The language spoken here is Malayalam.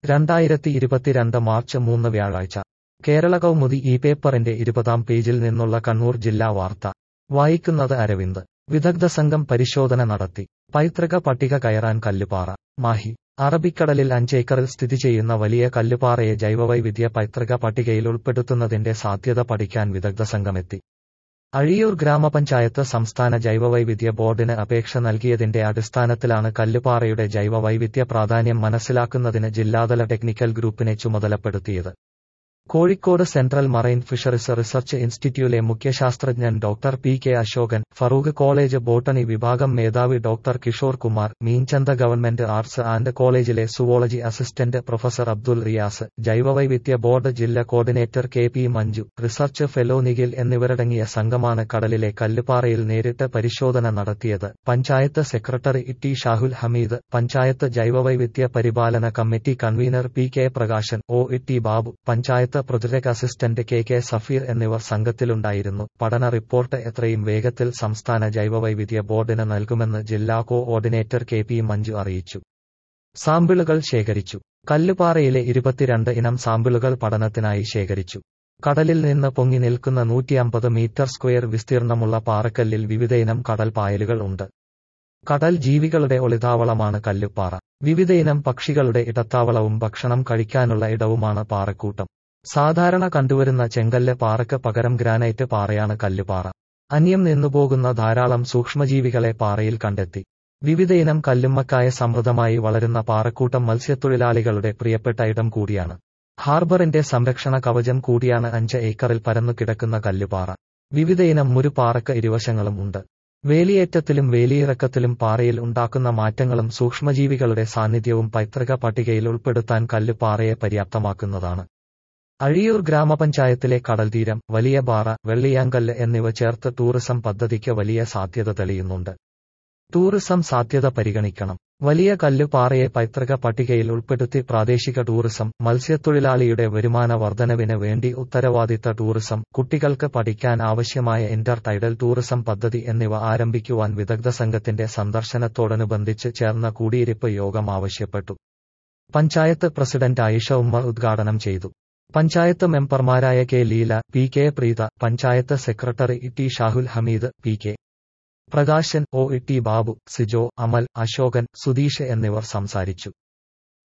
രണ്ടായിരത്തി ഇരുപത്തിരണ്ട് മാർച്ച് മൂന്ന് വ്യാഴാഴ്ച കേരള കൗമുദി ഈ പേപ്പറിന്റെ ഇരുപതാം പേജിൽ നിന്നുള്ള കണ്ണൂർ ജില്ലാ വാർത്ത വായിക്കുന്നത് അരവിന്ദ് വിദഗ്ധ സംഘം പരിശോധന നടത്തി പൈതൃക പട്ടിക കയറാൻ കല്ലുപാറ മാഹി അറബിക്കടലിൽ അഞ്ചേക്കറിൽ സ്ഥിതി ചെയ്യുന്ന വലിയ കല്ലുപാറയെ ജൈവവൈവിധ്യ പൈതൃക പട്ടികയിൽ ഉൾപ്പെടുത്തുന്നതിന്റെ സാധ്യത പഠിക്കാൻ വിദഗ്ധ സംഘമെത്തി അഴിയൂർ ഗ്രാമപഞ്ചായത്ത് സംസ്ഥാന ജൈവവൈവിധ്യ ബോർഡിന് അപേക്ഷ നൽകിയതിന്റെ അടിസ്ഥാനത്തിലാണ് കല്ലുപാറയുടെ ജൈവവൈവിധ്യ പ്രാധാന്യം മനസ്സിലാക്കുന്നതിന് ജില്ലാതല ടെക്നിക്കൽ ഗ്രൂപ്പിനെ ചുമതലപ്പെടുത്തിയത് Kozhikode central marine fisheries research ഇൻസ്റ്റിറ്റ്യൂട്ടിലെ മുഖ്യശാസ്ത്രജ്ഞൻ doctor P K Ashokan Farook college botany വിഭാഗം മേധാവി doctor Kishore Kumar Meenchantha government arts and കോളേജിലെ zoology assistant professor Abdul Riyas ജൈവവൈവിധ്യ ബോർഡ് ജില്ലാ coordinator K P Manju research fellow Nikhil എന്നിവരടങ്ങിയ സംഘമാണ് കടലിലെ കല്ലുപാറയിൽ നേരിട്ട് പരിശോധന നടത്തിയത് പഞ്ചായത്ത് സെക്രട്ടറി ടി ഷാഹുൽ ഹമീദ് പഞ്ചായത്ത് ജൈവവൈവിധ്യ പരിപാലന committee convener P K Prakashan O T Babu panchayat project assistant K K Safeer എന്നിവർ സംഘത്തിലുണ്ടായിരുന്നു പഠന റിപ്പോർട്ട് എത്രയും വേഗത്തിൽ സംസ്ഥാന ജൈവവൈവിധ്യ ബോർഡിന് നൽകുമെന്ന് ജില്ലാ coordinator K P Manju അറിയിച്ചു സാമ്പിളുകൾ ശേഖരിച്ചു കല്ലുപാറയിലെ ഇരുപത്തിരണ്ട് ഇനം സാമ്പിളുകൾ പഠനത്തിനായി ശേഖരിച്ചു കടലിൽ നിന്ന് പൊങ്ങി നിൽക്കുന്ന നൂറ്റിയമ്പത് മീറ്റർ സ്ക്വയർ വിസ്തീർണമുള്ള പാറക്കല്ലിൽ വിവിധയിനം കടൽ പായലുകൾ ഉണ്ട് കടൽ ജീവികളുടെ ഒളിതാവളമാണ് കല്ലുപ്പാറ വിവിധയിനം പക്ഷികളുടെ ഇടത്താവളവും ഭക്ഷണം കഴിക്കാനുള്ള ഇടവുമാണ് പാറക്കൂട്ടം സാധാരണ കണ്ടുവരുന്ന ചെങ്കല്ല് പാറയ്ക്ക് പകരം ഗ്രാനൈറ്റ് പാറയാണ് കല്ലുപാറ അന്യം നിന്നുപോകുന്ന ധാരാളം സൂക്ഷ്മജീവികളെ പാറയിൽ കണ്ടെത്തി വിവിധയിനം കല്ലുമ്മക്കായ സമൃദ്ധമായി വളരുന്ന പാറക്കൂട്ടം മത്സ്യത്തൊഴിലാളികളുടെ പ്രിയപ്പെട്ട ഇടം കൂടിയാണ് ഹാർബറിന്റെ സംരക്ഷണ കവചം കൂടിയാണ് അഞ്ച് ഏക്കറിൽ പരന്നു കിടക്കുന്ന കല്ലുപാറ വിവിധയിനം മുരുപാറക്ക് ഇരുവശങ്ങളും ഉണ്ട് വേലിയേറ്റത്തിലും വേലിയിറക്കത്തിലും പാറയിൽ ഉണ്ടാക്കുന്ന മാറ്റങ്ങളും സൂക്ഷ്മജീവികളുടെ സാന്നിധ്യവും പൈതൃക പട്ടികയിൽ ഉൾപ്പെടുത്താൻ കല്ലുപാറയെ പര്യാപ്തമാക്കുന്നതാണ് അഴിയൂർ ഗ്രാമപഞ്ചായത്തിലെ കടൽത്തീരം വലിയ പാറ വെള്ളിയാങ്കല്ല് എന്നിവ ചേർത്ത് ടൂറിസം പദ്ധതിക്ക് വലിയ സാധ്യത തെളിയുന്നുണ്ട് ടൂറിസം സാധ്യത പരിഗണിക്കണം വലിയ കല്ലുപാറയെ പൈതൃക പട്ടികയിൽ ഉൾപ്പെടുത്തി പ്രാദേശിക ടൂറിസം മത്സ്യത്തൊഴിലാളിയുടെ വരുമാന വർധനവിന് വേണ്ടി ഉത്തരവാദിത്ത ടൂറിസം കുട്ടികൾക്ക് പഠിക്കാൻ ആവശ്യമായ ഇന്റർ ടൈഡൽ ടൂറിസം പദ്ധതി എന്നിവ ആരംഭിക്കുവാൻ വിദഗ്ധ സംഘത്തിന്റെ സന്ദർശനത്തോടനുബന്ധിച്ച് ചേർന്ന കൂടിയിരിപ്പ് യോഗം ആവശ്യപ്പെട്ടു പഞ്ചായത്ത് പ്രസിഡന്റ് ആയിഷ ഉമ്മർ ഉദ്ഘാടനം ചെയ്തു പഞ്ചായത്ത് മെമ്പർമാരായ K Leela P K Preetha panchayat secretary T Shahul Hameed P K Prakashan O T Babu Sijo Amal Ashokan Sudheesh എന്നിവർ സംസാരിച്ചു